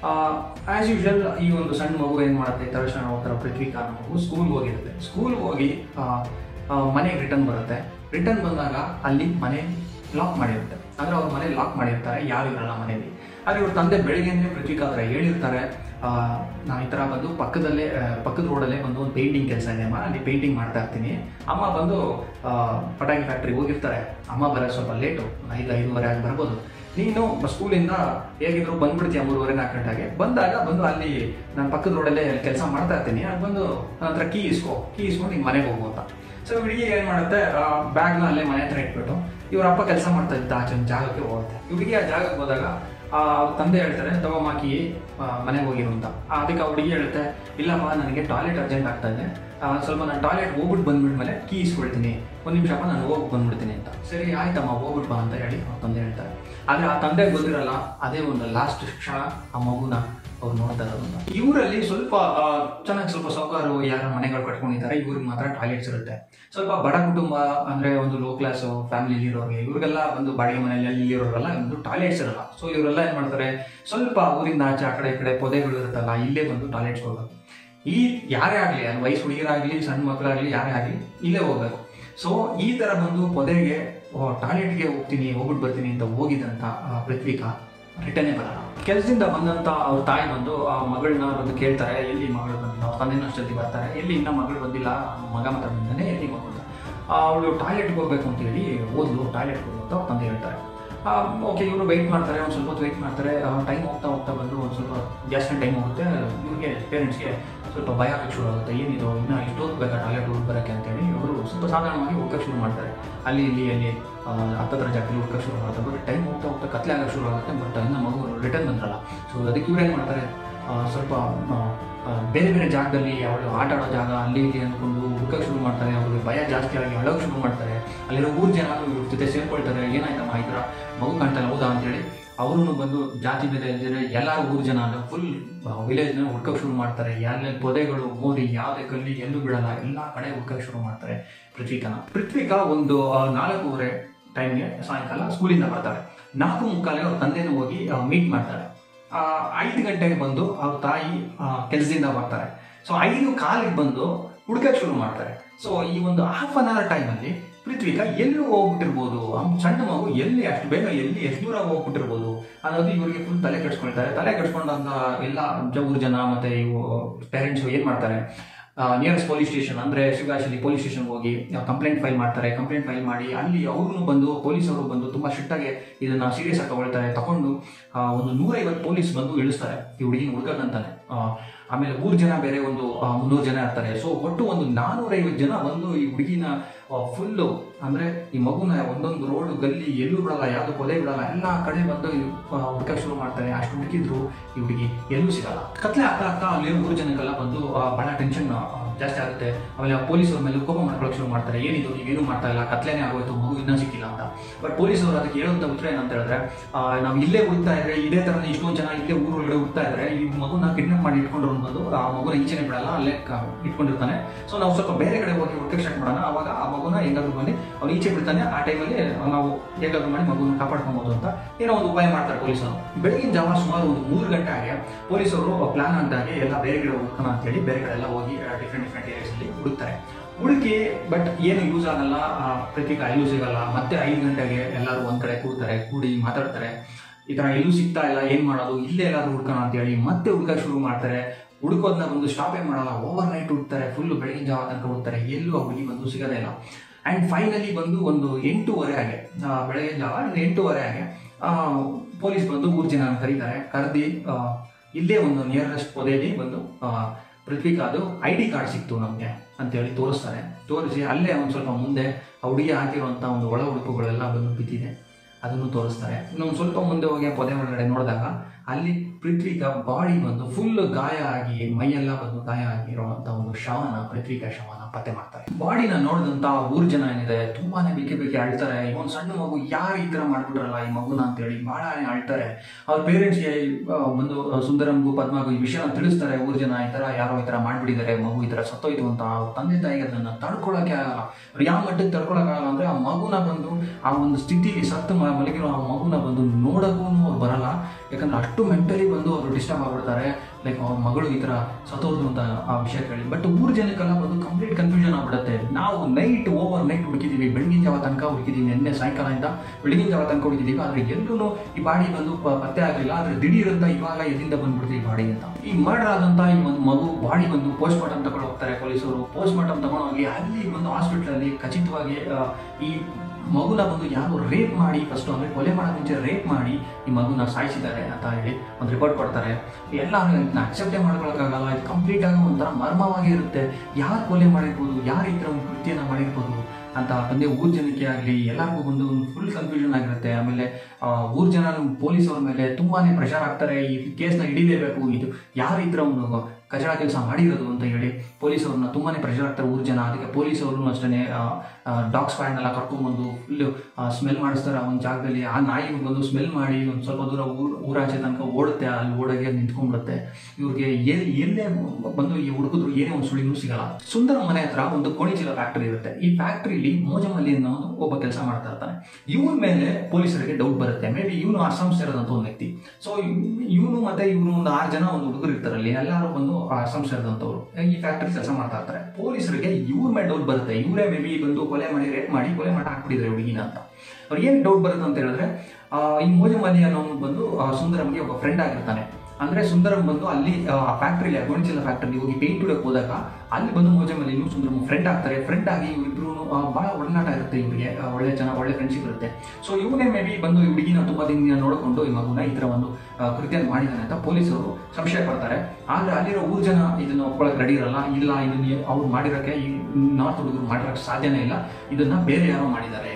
ಆಸ್ ಯೂಶಲ್ ಈ ಒಂದು ಸಣ್ಣ ಮಗು ಏನು ಮಾಡುತ್ತೆ ತಕ್ಷಣ ಹೋಗ್ತಾರೆ ಪೃಥ್ವಿಕಾ ಅನ್ನೋ ಮಗು ಸ್ಕೂಲ್ಗೆ ಹೋಗಿರುತ್ತೆ ಸ್ಕೂಲ್ಗೆ ಹೋಗಿ ಆ, ಆ, ಮನೆಗೆ ರಿಟರ್ನ್ ಬರುತ್ತೆ ರಿಟರ್ನ್ ಬಂದಾಗ ಅಲ್ಲಿ ಮನೆ ಲಾಕ್ ಮಾಡಿರುತ್ತೆ ಅಂದ್ರೆ ಅವ್ರ ಮನೆ ಲಾಕ್ ಮಾಡಿರ್ತಾರೆ ಯಾರು ಇರಲ್ಲ ಮನೆಯಲ್ಲಿ ಆದ್ರೆ ಇವ್ರ ತಂದೆ ಬೆಳಿಗ್ಗೆನೇ ಪೃಥ್ವಿಕಾ ಹತ್ರ ಹೇಳಿರ್ತಾರೆ ಆ, ನಾ ಈ ಥರ ಬಂದು ಪಕ್ಕದಲ್ಲೇ ಆ, ಪಕ್ಕದ ರೋಡಲ್ಲೇ ಬಂದು ಒಂದು ಪೇಂಟಿಂಗ್ ಕೆಲಸ ಇದೆ ಅಮ್ಮ ಅಲ್ಲಿ ಪೇಂಟಿಂಗ್ ಮಾಡ್ತಾ ಇರ್ತೀನಿ ಅಮ್ಮ ಬಂದು ಆ, ಪಟಾಕಿ ಫ್ಯಾಕ್ಟ್ರಿಗೆ ಹೋಗಿರ್ತಾರೆ ಅಮ್ಮ ಬರೋದು ಸ್ವಲ್ಪ ಲೇಟು ಐದು ಐದುವರೆ ಆಗಿ ಬರ್ಬೋದು ನೀನು ಸ್ಕೂಲಿಂದ ಹೇಗಿದ್ರು ಬಂದ್ಬಿಡ್ತೀಯ ಮೂರುವರೆ ನಾಲ್ಕು ಗಂಟೆಗೆ ಬಂದಾಗ ಬಂದು ಅಲ್ಲಿ ನಾನು ಪಕ್ಕದ ರೋಡಲ್ಲೇ ಕೆಲಸ ಮಾಡ್ತಾ ಇರ್ತೀನಿ ಅದು ಬಂದು ನನ್ನ ಹತ್ರ ಕೀ ಇಸ್ಕೋ ಕೀ ಇಸ್ಕೊಂಡು ನಿಂಗೆ ಮನೆಗೆ ಹೋಗು ಅಂತ ಸೊ ಹುಡುಗಿ ಏನು ಮಾಡುತ್ತೆ ಬ್ಯಾಗ್ನ ಅಲ್ಲೇ ಮನೆ ಹತ್ರ ಇಟ್ಬಿಟ್ಟು ಇವ್ರ ಅಪ್ಪ ಕೆಲಸ ಮಾಡ್ತಾ ಇದ್ದ ಆಚೆ ಒಂದು ಜಾಗಕ್ಕೆ ಹೋಗುತ್ತೆ ಹುಡುಗಿ ಆ ಜಾಗಕ್ಕೆ ಹೋದಾಗ ಆ ಅವ್ರ ತಂದೆ ಹೇಳ್ತಾರೆ ತಗೊಮ್ಮ ಕೀ ಆ, ಮನೆಗೆ ಹೋಗಿರು ಅಂತ ಆ, ಅದಕ್ಕೆ ಆ ಹುಡುಗಿ ಹೇಳುತ್ತೆ ಇಲ್ಲಮ್ಮ ನನಗೆ ಟಾಯ್ಲೆಟ್ ಅರ್ಜೆಂಟ್ ಆಗ್ತಾ ಇದೆ ಆ, ಸ್ವಲ್ಪ ನಾನು ಟಾಯ್ಲೆಟ್ ಹೋಗ್ಬಿಟ್ಟು ಬಂದ್ಬಿಟ್ಮೇಲೆ ಕೀ ಇಸ್ಕೊಳ್ತೀನಿ ಒಂದು ನಿಮಿಷಪ್ಪ ನಾನು ಹೋಗಿ ಬಂದ್ಬಿಡ್ತೀನಿ ಅಂತ ಸರಿ ಆಯ್ತಮ್ಮ ಹೋಗ್ಬಿಟ್ಟು ಬಾ ಅಂತ ಹೇಳಿ ಅವ್ರ ತಂದೆ ಹೇಳ್ತಾರೆ ಆದ್ರೆ ಆ ತಂದೆ ಗೊತ್ತಿರಲ್ಲ ಅದೇ ಒಂದು ಲಾಸ್ಟ್ ಕ್ಷಣ ಆ ಮಗುನ ಅವ್ರು ನೋಡ್ತಾ ಇರೋದು ಅಂತ. ಇವರಲ್ಲಿ ಸ್ವಲ್ಪ ಆ, ಚೆನ್ನಾಗಿ ಸ್ವಲ್ಪ ಸಾವುಕಾರು ಯಾರ ಮನೆಗಳು ಕಟ್ಕೊಂಡಿದ್ದಾರೆ ಇವ್ರಿಗೆ ಮಾತ್ರ ಟಾಯ್ಲೆಟ್ಸ್ ಇರುತ್ತೆ ಸ್ವಲ್ಪ ಬಡ ಕುಟುಂಬ ಅಂದ್ರೆ ಒಂದು ಲೋ ಕ್ಲಾಸ್ ಫ್ಯಾಮಿಲಿ ಇರೋರಿಗೆ ಇವ್ರಿಗೆಲ್ಲ ಒಂದು ಬಾಡಿಗೆ ಮನೆಯಲ್ಲಿ ಇರೋರೆಲ್ಲ ಒಂದು ಟಾಯ್ಲೆಟ್ಸ್ ಇರಲ್ಲ ಸೊ ಇವರೆಲ್ಲ ಏನ್ ಮಾಡ್ತಾರೆ ಸ್ವಲ್ಪ ಊರಿಂದ ಆಚೆ ಆ ಕಡೆ ಈ ಕಡೆ ಪೊದೆಗಳು ಇರುತ್ತಲ್ಲ ಇಲ್ಲೇ ಬಂದು ಟಾಯ್ಲೆಟ್ಸ್ ಹೋಗೋದು ಈ ಯಾರೇ ಆಗಲಿ ಅದು ವಯಸ್ಸು ಹುಡುಗರಾಗಲಿ ಸಣ್ಣ ಮಕ್ಕಳಾಗಲಿ ಯಾರೇ ಆಗಲಿ ಇಲ್ಲೇ ಹೋಗ್ಬೇಕು ಸೊ ಈ ತರ ಬಂದು ಪೊದೆಗೆ ಟಾಯ್ಲೆಟ್ಗೆ ಹೋಗ್ತೀನಿ ಹೋಗ್ಬಿಟ್ಟು ಬರ್ತೀನಿ ಅಂತ ಹೋಗಿದಂತ ಆ, ಪೃಥ್ವಿಕಾ ರಿಟರ್ನೇ ಬರಲ್ಲ ಕೆಲಸದಿಂದ ಬಂದಂತ ಅವ್ರ ತಾಯಿ ಬಂದು ಆ ಮಗಳನ್ನ ಬಂದು ಕೇಳ್ತಾರೆ ಎಲ್ಲಿ ಮಗಳು ಬಂದಿಲ್ಲ ಅವ್ರ ತಂದೆನೂ ಅಷ್ಟೊತ್ತಿಗೆ ಬರ್ತಾರೆ ಎಲ್ಲಿ ಇನ್ನ ಮಗಳು ಬಂದಿಲ್ಲ ಮಗ ಮಾತ್ರ ಬಂದಾನೆ ಎಲ್ಲಿ ಮಗು ಅಂತ ಅವಳು ಟಾಯ್ಲೆಟ್ಗೆ ಹೋಗ್ಬೇಕು ಅಂತ ಹೇಳಿ ಓದ್ಲು ಟಾಯ್ಲೆಟ್ಗೆ ಹೋಗ್ಲು ಅಂತ ಅವ್ರ ತಂದೆ ಹೇಳ್ತಾರೆ ಓಕೆ ಇವರು ವೆಯ್ಟ್ ಮಾಡ್ತಾರೆ ಒಂದು ಸ್ವಲ್ಪ ಹೊತ್ತು ವೆಯ್ಟ್ ಮಾಡ್ತಾರೆ ಟೈಮ್ ಹೋಗ್ತಾ ಹೋಗ್ತಾ ಬಂದು ಒಂದು ಸ್ವಲ್ಪ ಜಾಸ್ತಿ ಟೈಮ್ ಹೋಗುತ್ತೆ ಇವ್ರಿಗೆ ಪೇರೆಂಟ್ಸ್ಗೆ ಸ್ವಲ್ಪ ಭಯ ಆಗಕ್ಕೆ ಶುರು ಆಗುತ್ತೆ ಏನಿದು ಇನ್ನು ಇಷ್ಟೊತ್ತು ಬೇಕಾ ಟಾಯ್ಲೆಟ್ ಹೋಗಿ ಬರೋಕ್ಕೆ ಅಂತೇಳಿ ಅವರು ಸ್ವಲ್ಪ ಸಾಧಾರಣವಾಗಿ ಹೋಗಕ್ಕೆ ಶುರು ಮಾಡ್ತಾರೆ ಅಲ್ಲಿ ಇಲ್ಲಿ ಅಲ್ಲಿ ಹತ್ತತ್ರ ಜಾಗದಲ್ಲಿ ಹುಡ್ಕಕ್ಕೆ ಶುರು ಮಾಡ್ತಾರೆ ಬಟ್ ಟೈಮ್ ಹೋಗ್ತಾ ಹೋಗ್ತಾ ಕತ್ಲೆ ಆಗಕ್ಕೆ ಶುರು ಆಗುತ್ತೆ ಬಟ್ ಇನ್ನು ಮಗು ರಿಟರ್ನ್ ಬಂದ್ರಲ್ಲ ಸೊ ಅದಕ್ಕೆ ಇವ್ರು ಏನು ಮಾಡ್ತಾರೆ ಆ, ಸ್ವಲ್ಪ ಆ, ಆ, ಬೇರೆ ಬೇರೆ ಜಾಗದಲ್ಲಿ ಅವಳು ಆಟ ಆಡೋ ಜಾಗ ಅಲ್ಲಿ ಇಲ್ಲಿ ಅಂದ್ಕೊಂಡು ಹುಡ್ಕಕ್ಕೆ ಶುರು ಮಾಡ್ತಾರೆ ಅವ್ರಿಗೆ ಭಯ ಜಾಸ್ತಿ ಆಗಿ ಅಳೋಕೆ ಶುರು ಮಾಡ್ತಾರೆ ಅಲ್ಲಿರೋ ಊರು ಜನ ಇವ್ರ ಜೊತೆ ಸೇರ್ಕೊಳ್ತಾರೆ ಏನಾಯ್ತಮ್ಮ ಈ ಥರ ಮಗು ಕಾಣ್ತಲ್ಲ ಹೌದಾ ಅಂತೇಳಿ ಅವರು ಬಂದು ಜಾತಿ ಭೇದ ಇಲ್ದಿದ್ರೆ ಎಲ್ಲರೂ ಊರು ಜನ ಅಂದರೆ ಫುಲ್ ವಿಲೇಜ್ನ ಹುಡ್ಕಕ್ಕೆ ಶುರು ಮಾಡ್ತಾರೆ ಎಲ್ಲೆಲ್ಲಿ ಪೊದೆಗಳು ಮೋರಿ ಯಾವುದೇ ಕಲ್ಲಿ ಎಲ್ಲೂ ಬಿಡಲ್ಲ ಎಲ್ಲ ಕಡೆ ಹುಡ್ಕಕ್ಕೆ ಶುರು ಮಾಡ್ತಾರೆ ಪೃಥ್ವಿಕನ ಪೃಥ್ವಿಕಾ ಒಂದು ಆ, ನಾಲ್ಕೂವರೆ ಟೈಮ್ಗೆ ಸಾಯಂಕಾಲ ಸ್ಕೂಲಿಂದ ಬರ್ತಾಳೆ ನಾಲ್ಕು ಮುಕ್ಕಾಲಿಗೆ ಅವ್ರ ತಂದೆನೂ ಹೋಗಿ ಮೀಟ್ ಮಾಡ್ತಾಳೆ ಆ, ಐದು ಗಂಟೆಗೆ ಬಂದು ಅವ್ರ ತಾಯಿ ಕೆಲಸದಿಂದ ಬರ್ತಾರೆ ಸೊ ಐದು ಕಾಲಿಗೆ ಬಂದು ಹುಡ್ಕಕ್ಕೆ ಶುರು ಮಾಡ್ತಾರೆ ಸೊ ಈ ಒಂದು ಹಾಫ್ ಅನ್ ಅವರ್ ಟೈಮಲ್ಲಿ ಪೃಥ್ವಿಕಾ ಎಲ್ಲೂ ಹೋಗ್ಬಿಟ್ಟಿರ್ಬೋದು ಆ ಸಣ್ಣ ಮಗು ಎಲ್ಲಿ ಅಷ್ಟು ಬೇಗ ಎಲ್ಲಿ ಎಷ್ಟು ದೂರ ಹೋಗ್ಬಿಟ್ಟಿರ್ಬೋದು ಅನ್ನೋದು ಇವರಿಗೆ ಫುಲ್ ತಲೆ ಕೆಡ್ಸ್ಕೊಳ್ತಾರೆ ತಲೆ ಕೆಡ್ಸ್ಕೊಂಡಂತ ಎಲ್ಲ ಜ- ಊರ್ ಜನ ಮತ್ತೆ ಇವು ಪೇರೆಂಟ್ಸ್ ಏನ್ ಮಾಡ್ತಾರೆ ನಿಯರೆಸ್ಟ್ ಪೊಲೀಸ್ ಸ್ಟೇಷನ್ ಅಂದ್ರೆ ಶಿವಗಾಶಲ್ಲಿ ಪೊಲೀಸ್ ಸ್ಟೇಷನ್ ಹೋಗಿ ಕಂಪ್ಲೇಂಟ್ ಫೈಲ್ ಮಾಡ್ತಾರೆ ಕಂಪ್ಲೇಂಟ್ ಫೈಲ್ ಮಾಡಿ ಅಲ್ಲಿ ಅವ್ರನ್ನು ಬಂದು ಪೊಲೀಸರು ಬಂದು ತುಂಬಾ ಸ್ಟ್ರಿಕ್ಟ್ ಆಗಿ ಇದನ್ನ ಸೀರಿಯಸ್ ಆಗಿ ತಗೊಳ್ತಾರೆ ತಗೊಂಡು ಆ, ಒಂದು ನೂರೈವತ್ತು ಪೊಲೀಸ್ ಬಂದು ಇಳಿಸ್ತಾರೆ ಈ ಹುಡುಗಿನ ಹುಡುಗಕ್ಕಂತಾನೆ ಆಮೇಲೆ ಮೂರು ಜನ ಬೇರೆ ಒಂದು ಆ, ಮುನ್ನೂರು ಜನ ಇರ್ತಾರೆ ಸೊ ಒಟ್ಟು ಒಂದು ನಾನೂರೈವತ್ತು ಜನ ಬಂದು ಈ ಹುಡುಗಿನ ಫುಲ್ಲು ಅಂದ್ರೆ ಈ ಮಗುನ ಒಂದೊಂದು ರೋಡ್ ಗಲ್ಲಿ ಎಲ್ಲೂ ಬಿಡಲ್ಲ ಯಾವ್ದು ಕೊಲೆ ಬಿಡಲ್ಲ ಎಲ್ಲ ಕಡೆ ಬಂದು ಹುಡುಕಕ್ಕೆ ಶುರು ಮಾಡ್ತಾರೆ ಅಷ್ಟು ಹುಡುಕಿದ್ರು ಈ ಹುಡುಗಿ ಎಲ್ಲೂ ಸಿಗಲ್ಲ ಕತ್ಲೆ ಆಗ್ತಾ ಆಗ್ತಾ ಅಲ್ಲಿ ಮೂರು ಜನಕ್ಕೆಲ್ಲ ಬಂದು ಆ, ಬಹಳ ಟೆನ್ಷನ್ ಜಾಸ್ತಿ ಆಗುತ್ತೆ ಆಮೇಲೆ ಆ ಪೊಲೀಸರ ಮೇಲೆ ಕೋಪ ಮಾಡ್ಕೊಳಕ್ ಶುರು ಮಾಡ್ತಾರೆ ಏನಿದು ನೀವೇನು ಮಾಡ್ತಾ ಇಲ್ಲ ಕತ್ಲೆನೇ ಆಗೋಯ್ತು ಮಗು ಇನ್ನೂ ಸಿಕ್ಕಿಲ್ಲ ಅಂತ ಬಟ್ ಪೊಲೀಸರು ಅದಕ್ಕೆ ಹೇಳುವಂತ ಉತ್ತರ ಏನಂತ ಹೇಳಿದ್ರೆ ಆ, ನಾವು ಇಲ್ಲೇ ಹುಡುಕ್ತಾ ಇದ್ರೆ ಇದೇ ತರ ಇಷ್ಟೊಂದು ಜನ ಇಲ್ಲೇ ಊರೊಳಗಡೆ ಹುಡುಕ್ತಾ ಇದ್ರೆ ಈ ಮಗುನ ಕಿಡ್ನಾಪ್ ಮಾಡಿ ಇಟ್ಕೊಂಡ್ರು ಬಂದು ಆ ಮಗುನ ಈಚೆನೆ ಬಿಡಲ್ಲ ಅಲ್ಲೇ ಕ- ಇಟ್ಕೊಂಡಿರ್ತಾನೆ ಸೊ ನಾವು ಸ್ವಲ್ಪ ಬೇರೆ ಕಡೆ ಹೋಗಿ ಹುಡುಕಕ್ಕೆ ಸ್ಟಾರ್ಟ್ ಮಾಡೋಣ ಅವಾಗ ಆ ಮಗುನ ಹೆಂಗಾದ್ರು ಬಂದು ಅವ್ನು ಈಚೆ ಬಿಡ್ತಾನೆ ಆ ಟೈಮಲ್ಲಿ ನಾವು ಹೇಗಾದ್ರು ಮಾಡಿ ಮಗುನ ಕಾಪಾಡ್ಕೊಬಹುದು ಅಂತ ಏನೋ ಒಂದು ಉಪಾಯ ಮಾಡ್ತಾರೆ ಪೊಲೀಸರು ಬೆಳಗಿನ ಜಾವ ಸುಮಾರು ಒಂದು ಮೂರು ಗಂಟೆ ಆಗಿ ಪೊಲೀಸರು ಪ್ಲಾನ್ ಆಗ್ದಾಗೆ ಎಲ್ಲ ಬೇರೆ ಕಡೆ ಹುಡುಕೋಣ ಅಂತೇಳಿ ಬೇರೆ ಕಡೆ ಎಲ್ಲ ಹೋಗಿ ಡಿಫ್ರೆಂಟ್ ಡಿಫ್ರೆಂಟ್ ಏರಿಯಾಸ್ ಅಲ್ಲಿ ಹುಡುಕ್ತಾರೆ ಹುಡುಕಿ ಬಟ್ ಏನು ಯೂಸ್ ಆಗಲ್ಲ ಆ, ಪ್ರತೀಕ ಎಲ್ಲೂ ಸಿಗಲ್ಲ ಮತ್ತೆ ಐದು ಗಂಟೆಗೆ ಎಲ್ಲರೂ ಒಂದ್ ಕಡೆ ಕೂಡ್ತಾರೆ ಕೂಡಿ ಮಾತಾಡ್ತಾರೆ ಈ ತರ ಎಲ್ಲೂ ಸಿಗ್ತಾ ಇಲ್ಲ ಏನ್ ಮಾಡೋದು ಇಲ್ಲೇ ಎಲ್ಲಾದ್ರೂ ಹುಡ್ಕೋಣ ಅಂತೇಳಿ ಮತ್ತೆ ಹುಡುಕಕ್ಕೆ ಶುರು ಮಾಡ್ತಾರೆ ಹುಡುಕೋದನ್ನ ಬಂದು ಸ್ಟಾಪೇ ಮಾಡಲ್ಲ ಓವರ್ ನೈಟ್ ಹುಡ್ತಾರೆ ಫುಲ್ ಬೆಳಗಿನ ಜಾವ ತನಕ ಹುಡ್ತಾರೆ ಎಲ್ಲೂ ಆ ಹುಡುಗಿ ಬಂದು ಸಿಗೋದೇ ಇಲ್ಲ ಅಂಡ್ ಫೈನಲಿ ಬಂದು ಒಂದು ಎಂಟೂವರೆ ಹಾಗೆ ಆ, ಬೆಳಗಿನ ಜಾವ ಒಂದು ಎಂಟೂವರೆ ಹಾಗೆ ಆ, ಪೊಲೀಸ್ ಬಂದು ಮೂರು ಜನ ಕರೀತಾರೆ ಕರೆದಿ ಇಲ್ಲೇ ಒಂದು ನಿಯರೆಸ್ಟ್ ಪೊದೆಯಲ್ಲಿ ಬಂದು ಆ, ಪೃಥ್ವಿಕಾದು ಐ ಡಿ ಕಾರ್ಡ್ ಸಿಕ್ತು ನಮಗೆ ಅಂತೇಳಿ ತೋರಿಸ್ತಾರೆ ತೋರಿಸಿ ಅಲ್ಲೇ ಒಂದು ಸ್ವಲ್ಪ ಮುಂದೆ ಆ ಹುಡುಗಿ ಹಾಕಿರುವಂಥ ಒಂದು ಒಳ ಉಡುಪುಗಳೆಲ್ಲ ಬಂದು ಬಿದ್ದಿದೆ ಅದನ್ನು ತೋರಿಸ್ತಾರೆ ಇನ್ನೊಂದು ಸ್ವಲ್ಪ ಮುಂದೆ ಹೋಗಿ ಆ ಪೊದೆ ಒಳಗಡೆ ನೋಡಿದಾಗ ಅಲ್ಲಿ ಪೃಥ್ವಿಕಾ ಬಾಡಿ ಬಂದು ಫುಲ್ ಗಾಯ ಆಗಿ ಮೈಯೆಲ್ಲ ಬಂದು ಗಾಯ ಆಗಿರುವಂತ ಒಂದು ಶವನ ಪೃಥ್ವಿಕಾ ಶವನ ಪತ್ತೆ ಮಾಡ್ತಾರೆ ಬಾಡಿನ ನೋಡಿದಂತ ಊರ್ ಜನ ಏನಿದೆ ತುಂಬಾನೇ ಬೇಕಿ ಬೇಕಿ ಅಳ್ತಾರೆ ಇವನ್ ಸಣ್ಣ ಮಗು ಯಾರು ಈ ತರ ಮಾಡ್ಬಿಟ್ರಲ್ಲ ಈ ಮಗುನ ಅಂತೇಳಿ ಬಹಳ ಅಳ್ತಾರೆ ಅವ್ರ ಪೇರೆಂಟ್ಸ್ಗೆ ಬಂದು ಸುಂದರಂಗೂ ಪದ್ಮಗೂ ಈ ವಿಷಯನ ತಿಳಿಸ್ತಾರೆ ಊರ್ ಜನ ಈ ತರ ಯಾರೋ ಈ ತರ ಮಾಡ್ಬಿಟ್ಟಿದ್ದಾರೆ ಮಗು ಈ ತರ ಸತ್ತೋಯ್ತು ಅಂತ ಅವ್ರ ತಂದೆ ತಾಯಿಗೆ ಅದನ್ನ ತಡ್ಕೊಳಕ್ಕೆ ಆಗಲ್ಲ ಅವ್ರು ಯಾವ ಮಟ್ಟಕ್ಕೆ ತಡ್ಕೊಳಕ್ ಆಗಲ್ಲ ಅಂದ್ರೆ ಆ ಮಗುನ ಬಂದು ಆ ಒಂದು ಸ್ಥಿತಿಲಿ ಸತ್ತು ಮ- ಮಲಗಿರೋ ಆ ಮಗುನ ಬಂದು ನೋಡಕ್ಕೂ ಅವ್ರು ಬರಲ್ಲ ಯಾಕಂದ್ರೆ ಅಷ್ಟು ಮೆಂಟಲಿ ಬಂದು ಅವರು ಡಿಸ್ಟರ್ಬ್ ಆಗ್ಬಿಡ್ತಾರೆ ಲೈಕ್ ಅವ್ರ ಮಗಳು ಈ ತರ ಸತ್ತೋದ್ರು ಅಂತ ಆ ವಿಷಯ ಕೇಳಿ ಬಟ್ ಊರ್ ಜನಕ್ಕೆಲ್ಲ ಬಂದು ಕಂಪ್ಲೀಟ್ ಕನ್ಫ್ಯೂಷನ್ ಆಗ್ಬಿಡುತ್ತೆ ನಾವು ನೈಟ್ ಓವರ್ ನೈಟ್ ಹುಡುಕಿದೀವಿ ಬೆಳಗಿನ ಜಾವ ತನಕ ಹುಡುಕಿದೀವಿ ನಿನ್ನೆ ಸಾಯಂಕಾಲದಿಂದ ಬೆಳಗಿನ ಜಾವ ತನಕ ಹುಡುಕಿದೀವಿ ಆದ್ರೆ ಎಲ್ಲೂ ಈ ಬಾಡಿ ಬಂದು ಪ- ಪತ್ತೆ ಆಗಲಿಲ್ಲ ಆದ್ರೆ ದಿಢೀರ್ ಅಂತ ಇವಾಗ ಎಲ್ಲಿಂದ ಬಂದ್ಬಿಡ್ತೀವಿ ಈ ಬಾಡಿ ಅಂತ ಈ ಮರ್ಡರ್ ಆದಂತ ಈ ಒಂದು ಮಗು ಬಾಡಿ ಬಂದು ಪೋಸ್ಟ್ ಮಾರ್ಟಮ್ ತಗೊಂಡು ಹೋಗ್ತಾರೆ ಪೊಲೀಸರು ಪೋಸ್ಟ್ ಮಾರ್ಟಮ್ ತಗೊಂಡು ಹೋಗಿ ಅಲ್ಲಿ ಒಂದು ಹಾಸ್ಪಿಟಲ್ ಅಲ್ಲಿ ಖಚಿತವಾಗಿ ಆ, ಈ ಮಗುನ ಬಂದು ಯಾರು ರೇಪ್ ಮಾಡಿ ಫಸ್ಟ್ ಅಂದ್ರೆ ಕೊಲೆ ಮಾಡೋ ಮುಂಚೆ ರೇಪ್ ಮಾಡಿ ಈ ಮಗುನ ಸಾಯಿಸಿದ್ದಾರೆ ಅಂತ ಹೇಳಿ ಒಂದು ರಿಪೋರ್ಟ್ ಕೊಡ್ತಾರೆ ಎಲ್ಲರೂ ಅಕ್ಸೆಪ್ಟೇ ಮಾಡ್ಕೊಳಕ್ಕಾಗಲ್ಲ ಇದು ಕಂಪ್ಲೀಟ್ ಆಗಿ ಒಂಥರ ಮರ್ಮವಾಗಿ ಇರುತ್ತೆ ಯಾರು ಕೊಲೆ ಮಾಡಿರ್ಬೋದು ಯಾರು ಈ ಥರ ಒಂದು ಕೃತ್ಯನ ಮಾಡಿರ್ಬೋದು ಅಂತ ತಂದೆ ಊರ್ ಜನಕ್ಕೆ ಆಗಲಿ ಎಲ್ಲರಿಗೂ ಒಂದು ಫುಲ್ ಕನ್ಫ್ಯೂಷನ್ ಆಗಿರುತ್ತೆ ಆಮೇಲೆ ಆ, ಊರ್ ಜನ ಪೊಲೀಸ್ ಅವ್ರ ಮೇಲೆ ತುಂಬಾನೇ ಪ್ರೆಷರ್ ಆಗ್ತಾರೆ ಈ ಕೇಸ್ನ ಹಿಡಿಲೇಬೇಕು ಇದು ಯಾರು ಈ ಥರ ಒಂದು ಕಚಡ ಕೆಲಸ ಮಾಡಿರೋದು ಅಂತ ಹೇಳಿ ಪೊಲೀಸ್ ಅವ್ರನ್ನ ತುಂಬಾನೇ ಪ್ರೆಷರ್ ಆಗ್ತಾರೆ ಊರ್ ಜನ ಅದಕ್ಕೆ ಪೊಲೀಸ್ ಅವ್ರನ್ನು ಅಷ್ಟೇ ಡಾಗ್ ಸ್ಕ್ವಾಡ್ ಎಲ್ಲ ಕರ್ಕೊಂಡ್ಬಂದು ಫುಲ್ ಸ್ಮೆಲ್ ಮಾಡಿಸ್ತಾರೆ ಆ ಒಂದು ಜಾಗದಲ್ಲಿ ಆ ನಾಯಿ ಬಂದು ಸ್ಮೆಲ್ ಮಾಡಿ ಒಂದು ಸ್ವಲ್ಪ ದೂರ ಊರ್ ಊರಾಚೆ ತನಕ ಓಡುತ್ತೆ ಅಲ್ಲಿ ಓಡಾಗೆ ನಿಂತ್ಕೊಂಡ್ಬಿಡುತ್ತೆ ಇವ್ರಿಗೆ ಎಲ್ಲಿ ಎಲ್ಲೇ ಬಂದು ಈ ಹುಡುಕಿದ್ರು ಏನೇ ಒಂದು ಸುಳಿನೂ ಸಿಗಲ್ಲ ಸುಂದರ ಮನೆ ಹತ್ರ ಒಂದು ಕೋಣಿಚೀಲ ಫ್ಯಾಕ್ಟರಿ ಇರುತ್ತೆ ಈ ಫ್ಯಾಕ್ಟರಿಲಿ ಮೋಜಮಲ್ಲಿ ಅನ್ನೋ ಒಬ್ಬ ಕೆಲಸ ಮಾಡ್ತಾ ಇರ್ತಾನೆ ಇವನ ಮೇಲೆ ಪೊಲೀಸರಿಗೆ ಡೌಟ್ ಬರುತ್ತೆ ಮೇ ಬಿ ಇವನು ಅಸ್ಸಾಂ ಸೇರಿದಂತ ಒಂದು ವ್ಯಕ್ತಿ ಸೊ ಇವನು ಮತ್ತೆ ಇವನು ಒಂದು ಆರು ಜನ ಒಂದು ಹುಡುಗರು ಇರ್ತಾರಲ್ಲಿ ಎಲ್ಲರೂ ಬಂದು ಅಸ್ಸಾಂ ಸೇರಿದಂತವ್ರು ಈ ಫ್ಯಾಕ್ಟರಿ ಕೆಲಸ ಮಾಡ್ತಾ ಇರ್ತಾರೆ ಪೊಲೀಸರಿಗೆ ಇವ್ರ ಮೇಲೆ ಡೌಟ್ ಬರುತ್ತೆ ಇವರೇ ಮೇ ಬಿ ಬಂದು ಕೊಲೆ ಮಾಡಿ ರೇಪ್ ಮಾಡಿ ಕೊಲೆ ಮಾಡಿ ಹಾಕ್ಬಿಟ್ಟಿದ್ರೆ ಹುಡುಗಿನ ಅಂತ ಅವ್ರಿಗೆ ಏನ್ ಡೌಟ್ ಬರುತ್ತೆ ಅಂತ ಹೇಳಿದ್ರೆ ಆ, ಈ ಮೋಜಮಲ್ಲಿ ಅನ್ನೋನು ಬಂದು ಆ, ಸುಂದರಂಗೆ ಒಬ್ಬ ಫ್ರೆಂಡ್ ಆಗಿರ್ತಾನೆ ಅಂದ್ರೆ ಸುಂದರಂ ಬಂದು ಅಲ್ಲಿ ಆ ಫ್ಯಾಕ್ಟ್ರಿಲಿ ಗೋಣಿಚೀಲ ಫ್ಯಾಕ್ಟ್ರಿ ಹೋಗಿ ಪೇಂಟ್ ಹೊಡಕ್ ಹೋದಾಗ ಅಲ್ಲಿ ಬಂದು ಮೋಜಮಲ್ಲಿ ಇನ್ನು ಸುಂದರಂ ಫ್ರೆಂಡ್ ಆಗ್ತಾರೆ ಫ್ರೆಂಡ್ ಆಗಿ ಇವರಿಬ್ರು ಬಹಳ ಒಡನಾಟ ಇರುತ್ತೆ ಇವರಿಗೆ ಒಳ್ಳೆ ಚೆನ್ನಾಗಿ ಒಳ್ಳೆ ಫ್ರೆಂಡ್ಶಿಪ್ ಇರುತ್ತೆ ಸೊ ಇವನೇ ಮೇ ಬಿ ಬಂದು ಈ ಹುಡುಗಿನ ತುಂಬಾ ದಿನ ನೋಡಿಕೊಂಡು ಈ ಮಗುನ ಈ ತರ ಒಂದು ಆ, ಕೃತ್ಯ ಮಾಡಿದಾನೆ ಅಂತ ಪೊಲೀಸರು ಸಂಶಯ ಪಡ್ತಾರೆ ಆದ್ರೆ ಅಲ್ಲಿರೋ ಊರ್ ಜನ ಇದನ್ನ ಒಪ್ಕೊಳಕ್ ರೆಡಿ ಇರಲ್ಲ ಇಲ್ಲ ಇದನ್ನ ಅವ್ರು ಮಾಡಿರಕ್ಕೆ ಈ ನಾರ್ತ್ ಹುಡುಗರು ಮಾಡಿರಕ್ಕೆ ಸಾಧ್ಯನೇ ಇಲ್ಲ ಇದನ್ನ ಬೇರೆ ಯಾರೋ ಮಾಡಿದ್ದಾರೆ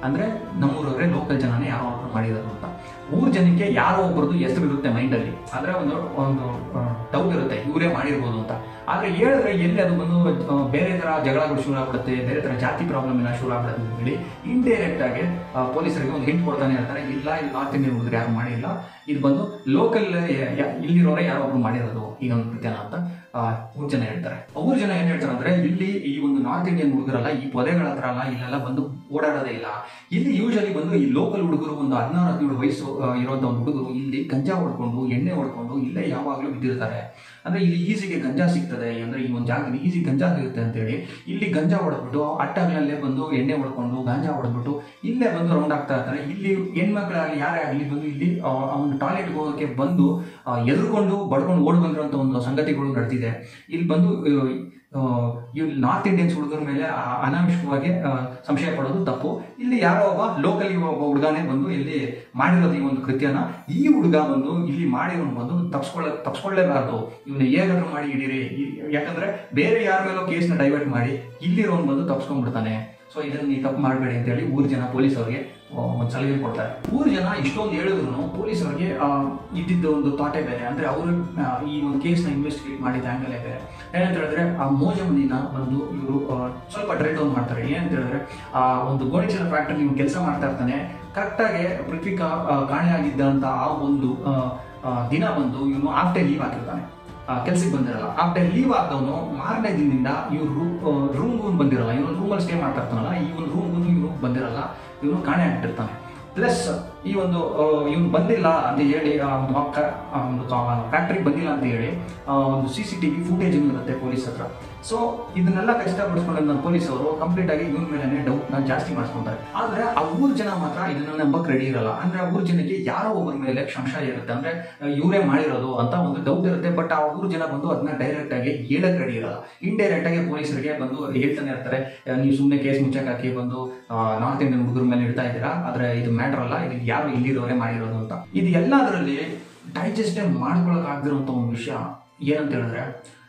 ಅಂದ್ರೆ ನಮ್ಮೂರವರೇ ಲೋಕಲ್ ಜನನೇ ಯಾರೋ ಒಬ್ರು ಮಾಡಿರೋದು ಅಂತ ಊರ್ ಜನಕ್ಕೆ ಯಾರೋ ಒಬ್ಬರದು ಹೆಸರು ಇರುತ್ತೆ ಮೈಂಡಲ್ಲಿ ಅಂದ್ರೆ ಒಂದು ಒಂದು ಡೌಟ್ ಇರುತ್ತೆ ಇವರೇ ಮಾಡಿರ್ಬೋದು ಅಂತ ಆದ್ರೆ ಹೇಳಿದ್ರೆ ಎಲ್ಲಿ ಅದು ಬಂದು ಆ, ಬೇರೆ ತರ ಜಗಳಗಳು ಶುರು ಆಗ್ಬಿಡುತ್ತೆ ಬೇರೆ ತರ ಜಾತಿ ಪ್ರಾಬ್ಲಮ್ ಎಲ್ಲ ಶುರು ಆಗ್ಬಿಡುತ್ತೆ ಅಂತ ಹೇಳಿ ಇಂಡೈರೆಕ್ಟ್ ಆಗಿ ಆ, ಪೊಲೀಸರಿಗೆ ಒಂದು ಹಿಂಟ್ ಕೊಡ್ತಾನೆ ಇರ್ತಾರೆ ಇಲ್ಲ ಇದು ನಾರ್ತ್ ಇಂಡಿಯನ್ ಹುಡುಗರು ಯಾರು ಮಾಡಿಲ್ಲ ಇದು ಬಂದು ಲೋಕಲ್ ಇಲ್ಲಿರೋರೇ ಯಾರೋ ಒಬ್ರು ಮಾಡಿರೋದು ಈ ಒಂದು ಕೃತ್ಯನ ಅಂತ ಆ, ಊರ್ ಜನ ಹೇಳ್ತಾರೆ ಊರ್ ಜನ ಏನ್ ಹೇಳ್ತಾರೆ ಅಂದ್ರೆ ಇಲ್ಲಿ ಈ ಒಂದು ನಾರ್ತ್ ಇಂಡಿಯನ್ ಹುಡುಗರಲ್ಲ ಈ ಪೊದೆಗಳ ಹತ್ರ ಅಲ್ಲ ಇಲ್ಲೆಲ್ಲ ಬಂದು ಓಡಾಡೋದೇ ಇಲ್ಲ ಇಲ್ಲಿ ಯೂಶಲಿ ಬಂದು ಈ ಲೋಕಲ್ ಹುಡುಗರು ಒಂದು ಹದಿನಾರು ಹದಿನೇಳು ವಯಸ್ಸು ಆ, ಇರುವಂತ ಒಂದು ಹುಡುಗರು ಇಲ್ಲಿ ಗಂಜಾ ಹೊಡ್ಕೊಂಡು ಎಣ್ಣೆ ಹೊಡ್ಕೊಂಡು ಇಲ್ಲೇ ಯಾವಾಗಲೂ ಬಿದ್ದಿರ್ತಾರೆ ಅಂದ್ರೆ ಇಲ್ಲಿ ಈಸಿಗೆ ಗಂಜಾ ಸಿಗ್ತದೆ ಅಂದ್ರೆ ಈ ಒಂದು ಜಾಗದಲ್ಲಿ ಈಸಿ ಗಂಜಾ ಸಿಗುತ್ತೆ ಅಂತೇಳಿ ಇಲ್ಲಿ ಗಂಜಾ ಹೊಡೆದ್ಬಿಟ್ಟು ಅಟ್ಟಗಳಲ್ಲೇ ಬಂದು ಎಣ್ಣೆ ಹೊಡ್ಕೊಂಡು ಗಾಂಜಾ ಹೊಡೆದ್ಬಿಟ್ಟು ಇಲ್ಲೇ ಬಂದು ರೌಂಡ್ ಆಗ್ತಾ ಇರ್ತಾರೆ ಇಲ್ಲಿ ಹೆಣ್ಮಕ್ಳಾಗಲಿ ಯಾರೇ ಆಗಲಿ ಬಂದು ಇಲ್ಲಿ ಆ, ಆ ಒಂದು ಟಾಯ್ಲೆಟ್ಗೆ ಹೋಗೋಕೆ ಬಂದು ಆ, ಎದುರುಕೊಂಡು ಬಡ್ಕೊಂಡು ಓಡಿ ಬಂದಿರುವಂತ ಒಂದು ಸಂಗತಿಗಳು ನಡೆದಿದೆ ಇಲ್ಲಿ ಬಂದು ಆ, ಇಲ್ಲಿ ನಾರ್ತ್ ಇಂಡಿಯನ್ಸ್ ಹುಡುಗರ ಮೇಲೆ ಆ, ಅನಾವಶ್ಯಕವಾಗಿ ಆ, ಸಂಶಯ ಪಡೋದು ತಪ್ಪು ಇಲ್ಲಿ ಯಾರೋ ಒಬ್ಬ ಲೋಕಲ್ ಒಬ್ಬ ಹುಡುಗನೇ ಬಂದು ಇಲ್ಲಿ ಮಾಡಿರೋದು ಈ ಒಂದು ಕೃತ್ಯನ ಈ ಹುಡುಗ ಬಂದು ಇಲ್ಲಿ ಮಾಡಿರೋನು ಬಂದು ತಪ್ಸ್ಕೊಳ್ಳ ತಪ್ಸ್ಕೊಳ್ಳೇಬಾರ್ದು ಇವನ್ನ ಹೇಗಾದ್ರೂ ಮಾಡಿ ಹಿಡೀರಿ ಈ- ಯಾಕಂದ್ರೆ ಬೇರೆ ಯಾರ ಮೇಲೋ ಕೇಸ್ನ ಡೈವರ್ಟ್ ಮಾಡಿ ಇಲ್ಲಿರೋನ್ ಬಂದು ತಪ್ಸ್ಕೊಂಡ್ಬಿಡ್ತಾನೆ ಸೊ ಇದನ್ನ ನೀವು ತಪ್ಪು ಮಾಡಬೇಡಿ ಅಂತ ಹೇಳಿ ಊರ್ ಜನ ಪೊಲೀಸ್ ಅವರಿಗೆ ಒಂದು ಸಲಹೆ ಕೊಡ್ತಾರೆ ಊರ್ ಜನ ಇಷ್ಟೊಂದು ಹೇಳಿದ್ರು ಪೊಲೀಸ್ ಅವರಿಗೆ ಇದ್ದಿದ್ದ ಒಂದು ಥಾಟೇ ಬೇರೆ ಅಂದ್ರೆ ಅವರು ಈ ಒಂದು ಕೇಸ್ನ ಇನ್ವೆಸ್ಟಿಗೇಟ್ ಮಾಡಿದ ಆಂಗಲೇ ಬೇರೆ ಏನಂತ ಹೇಳಿದ್ರೆ ಆ ಮೋಜಮನಿನ ಬಂದು ಇವರು ಸ್ವಲ್ಪ ಟ್ರೇಡ್ ಡೌನ್ ಮಾಡ್ತಾರೆ ಏನಂತ ಹೇಳಿದ್ರೆ ಆ ಒಂದು ಗೋಣಿಚೀಲ ಫ್ಯಾಕ್ಟರಿ ನೀವು ಕೆಲಸ ಮಾಡ್ತಾ ಇರ್ತಾನೆ ಕರೆಕ್ಟಾಗಿ ಪೃಥ್ವಿ ಕಾ- ಆ, ಕಾಣೆಯಾಗಿದ್ದಂತ ಆ ಒಂದು ಆ, ಆ, ದಿನ ಬಂದು ಇವನು ಆಫ್ಟರ್ ಲೀವ್ ಹಾಕಿರ್ತಾನೆ ಕೆಲ್ಸಕ್ಕೆ ಬಂದಿರಲ್ಲ ಆಫ್ಟರ್ ಲೀವ್ ಆದವನು ಮಾರನೇ ದಿನದಿಂದ ಇವ್ರು ರೂಮ್ ಬಂದಿರಲ್ಲ ಇವನು ರೂಮಲ್ಲಿ ಸ್ಟೇ ಮಾಡ್ತಾ ಇರ್ತಾನಲ್ಲ ಈ ಒಂದು ರೂಮ್ ಇವನು ಬಂದಿರಲ್ಲ ಇವನು ಕಾಣೆ ಆಗ್ತಿರ್ತಾನೆ ಪ್ಲಸ್ ಈ ಒಂದು ಇವನು ಬಂದಿಲ್ಲ ಅಂತ ಹೇಳಿ ಆ ಒಂದು ಕ- ಆ ಒಂದು ಫ್ಯಾಕ್ಟ್ರಿಗೆ ಬಂದಿಲ್ಲ ಅಂತ ಹೇಳಿ ಆ ಒಂದು C C T V footage ಇರುತ್ತೆ ಪೊಲೀಸ್ ಹತ್ರ ಸೊ ಇದನ್ನೆಲ್ಲ ಖಚಿತಪಡಿಸ್ಕೊಂಡ ಪೊಲೀಸ್ ಅವರು ಕಂಪ್ಲೀಟ್ ಆಗಿ ಇವನ್ ಮೇಲೆ ಡೌಟ್ ನ ಜಾಸ್ತಿ ಮಾಡಿಸ್ಕೊಂತಾರೆ ಆದ್ರೆ ಆ ಊರ್ ಜನ ಮಾತ್ರ ಇದನ್ನ ನಂಬಕ್ ರೆಡಿ ಇರಲ್ಲ ಅಂದ್ರೆ ಆ ಊರ್ ಜನಕ್ಕೆ ಯಾರೋ ಒಬ್ಬರ ಮೇಲೆ ಸಂಶಯ ಇರುತ್ತೆ ಅಂದ್ರೆ ಇವರೇ ಮಾಡಿರೋದು ಅಂತ ಒಂದು ಡೌಟ್ ಇರುತ್ತೆ ಬಟ್ ಆ ಊರ್ ಜನ ಬಂದು ಅದನ್ನ ಡೈರೆಕ್ಟ್ ಆಗಿ ಹೇಳಕ್ ರೆಡಿ ಇರಲ್ಲ ಇಂಡೈರೆಕ್ಟ್ ಆಗಿ ಪೊಲೀಸರಿಗೆ ಬಂದು ಹೇಳ್ತಾನೆ ಇರ್ತಾರೆ ಆ, ನೀವು ಸುಮ್ಮನೆ ಕೇಸ್ ಮುಚ್ಚಕ್ ಹಾಕಿ ಬಂದು ನಾರ್ತ್ ಇಂಡಿಯನ್ ಹುಡುಗರ ಮೇಲೆ ಇಡ್ತಾ ಇದ್ದೀರಾ ಆದ್ರೆ ಇದು ಮ್ಯಾಟರ್ ಅಲ್ಲ ಇದು ಯಾರು ಇಲ್ಲಿರೋರೇ ಮಾಡಿರೋದು ಅಂತ ಇದು ಎಲ್ಲದರಲ್ಲಿ ಡೈಜೆಸ್ಟೇ ಮಾಡ್ಕೊಳಕ್ ಆಗದಿರುವಂತ ಒಂದು ವಿಷಯ ಏನಂತ ಹೇಳಿದ್ರೆ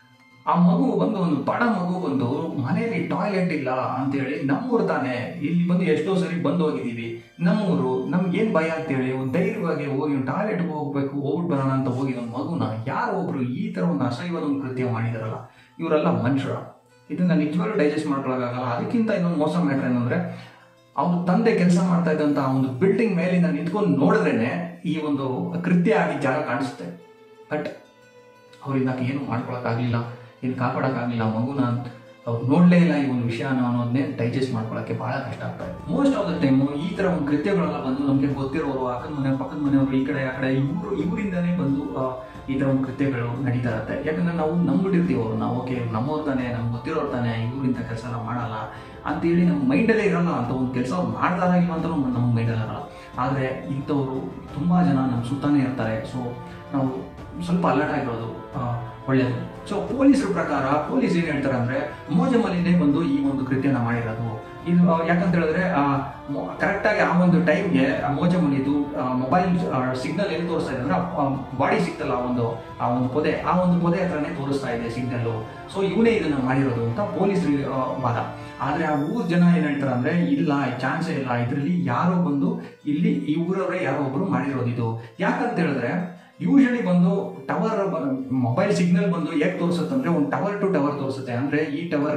ಆ ಮಗು ಬಂದು ಒಂದು ಬಡ ಮಗು ಬಂದು ಮನೆಯಲ್ಲಿ ಟಾಯ್ಲೆಟ್ ಇಲ್ಲ ಅಂತೇಳಿ ನಮ್ಮೂರು ತಾನೆ ಇಲ್ಲಿ ಬಂದು ಎಷ್ಟೋ ಸರಿ ಬಂದು ಹೋಗಿದ್ದೀವಿ ನಮ್ಮೂರು ನಮ್ಗೆ ಏನ್ ಭಯ ಅಂತೇಳಿ ಒಂದು ಧೈರ್ಯವಾಗಿ ಹೋಗಿ ಒಂದು ಟಾಯ್ಲೆಟ್ಗೆ ಹೋಗ್ಬೇಕು ಹೋಗ್ಬಿಟ್ಟು ಬರೋಣ ಅಂತ ಹೋಗಿ ಒಂದು ಮಗುನ ಯಾರೋ ಒಬ್ರು ಈ ತರ ಒಂದು ಅಸಹ್ಯವಾದ ಒಂದು ಕೃತ್ಯ ಮಾಡಿದಾರಲ್ಲ ಇವರೆಲ್ಲ ಮನುಷ್ಯರ ಇದನ್ನ ನಿಜವಾಗ್ಲೂ ಡೈಜೆಸ್ಟ್ ಮಾಡ್ಕೊಳಕ್ಕಾಗಲ್ಲ ಅದಕ್ಕಿಂತ ಇನ್ನೊಂದು ಮೋಸ ಮ್ಯಾಟ್ರ್ ಏನಂದ್ರೆ ಅವ್ರ ತಂದೆ ಕೆಲಸ ಮಾಡ್ತಾ ಇದ್ದಂತ ಒಂದು ಬಿಲ್ಡಿಂಗ್ ಮೇಲಿಂದ ನಿಂತ್ಕೊಂಡು ನೋಡಿದ್ರೇನೆ ಈ ಒಂದು ಕೃತ್ಯ ಆಗಿದ್ದ ಜಾಗ ಕಾಣಿಸುತ್ತೆ ಬಟ್ ಅವರಿಂದ ಏನು ಮಾಡ್ಕೊಳಕ್ಕಾಗ್ಲಿಲ್ಲ ಏನು ಕಾಪಾಡಕ್ಕಾಗ್ಲಿಲ್ಲ ಮಗುನ ಅವ್ರು ನೋಡ್ಲೇ ಇಲ್ಲ ಈ ಒಂದು ವಿಷಯನ ಅನ್ನೋದನ್ನೇ ಡೈಜೆಸ್ಟ್ ಮಾಡ್ಕೊಳಕ್ಕೆ ಬಹಳ ಕಷ್ಟ ಆಗ್ತದೆ ಮೋಸ್ಟ್ ಆಫ್ ದ ಟೈಮು ಈ ತರ ಒಂದು ಕೃತ್ಯಗಳೆಲ್ಲ ಬಂದು ನಮಗೆ ಗೊತ್ತಿರೋರು ಅಕ್ಕದ ಮನೆ ಪಕ್ಕದ ಮನೆಯವರು ಈ ಕಡೆ ಆ ಕಡೆ ಇವರು ಇವರಿಂದಾನೇ ಬಂದು ಆ, ಈ ತರ ಒಂದು ಕೃತ್ಯಗಳು ನಡೀತಾ ಇರುತ್ತೆ ಯಾಕಂದ್ರೆ ನಾವು ನಂಬಿಟ್ಟಿರ್ತೀವಿ ಅವರು ನಾವು ಓಕೆ ನಮ್ಮವ್ರು ತಾನೆ ನಮ್ಗೆ ಗೊತ್ತಿರೋರು ತಾನೆ ಇವರಿಂದ ಕೆಲಸ ಎಲ್ಲ ಮಾಡಲ್ಲ ಅಂತೇಳಿ ನಮ್ಮ ಮೈಂಡಲ್ಲೇ ಇರಲ್ಲ ಅಂತ ಒಂದು ಕೆಲಸ ಮಾಡ್ತಾರ ಇಲ್ಲ ಅಂತ ನಮ್ಮ ಮೈಂಡಲ್ಲಿ ಇರಲ್ಲ ಆದರೆ ಇಂಥವ್ರು ತುಂಬಾ ಜನ ನಮ್ಮ ಸುತ್ತಾನೆ ಇರ್ತಾರೆ ಸೊ ನಾವು ಸ್ವಲ್ಪ ಅಲರ್ಟ್ ಆಗಿರೋದು ಆ, ಒಳ್ಳೆಯದು ಸೊ ಪೊಲೀಸರ ಪ್ರಕಾರ ಪೊಲೀಸ್ ಏನ್ ಹೇಳ್ತಾರೆ ಅಂದ್ರೆ ಮೋಜಮಲ್ಲಿನೇ ಬಂದು ಈ ಒಂದು ಕೃತ್ಯನ ಮಾಡಿರೋದು ಇದು ಆ, ಯಾಕಂತ ಹೇಳಿದ್ರೆ ಕರೆಕ್ಟ್ ಆಗಿ ಆ ಒಂದು ಟೈಮ್ಗೆ ಮೋಜಮಲ್ಲಿದ್ದು ಮೊಬೈಲ್ ಸಿಗ್ನಲ್ ಎಲ್ಲಿ ತೋರಿಸ್ತಾ ಇದೆ ಅಂದ್ರೆ ಬಾಡಿ ಸಿಕ್ತಲ್ಲ ಆ ಒಂದು ಆ ಒಂದು ಪೊದೆ ಆ ಒಂದು ಪೊದೆ ಹತ್ರನೇ ತೋರಿಸ್ತಾ ಇದೆ ಸಿಗ್ನಲ್ ಸೊ ಇವನೇ ಇದನ್ನ ಮಾಡಿರೋದು ಅಂತ ಪೊಲೀಸರು ವಾದ ಆದ್ರೆ ಆ ಊರ್ ಜನ ಏನ್ ಹೇಳ್ತಾರೆ ಅಂದ್ರೆ ಇಲ್ಲ ಚಾನ್ಸೇ ಇಲ್ಲ ಇದರಲ್ಲಿ ಯಾರೋ ಬಂದು ಇಲ್ಲಿ ಈ ಊರವರೇ ಯಾರೋ ಒಬ್ರು ಮಾಡಿರೋದು ಇದು ಯಾಕಂತ ಹೇಳಿದ್ರೆ ಯೂಶಲಿ ಬಂದು ಟವರ್ ಮೊಬೈಲ್ ಸಿಗ್ನಲ್ ಬಂದು ಹೇಗೆ ತೋರಿಸುತ್ತೆ ಅಂದ್ರೆ ಒಂದು ಟವರ್ ಟು ಟವರ್ ತೋರಿಸುತ್ತೆ ಅಂದ್ರೆ ಈ ಟವರ್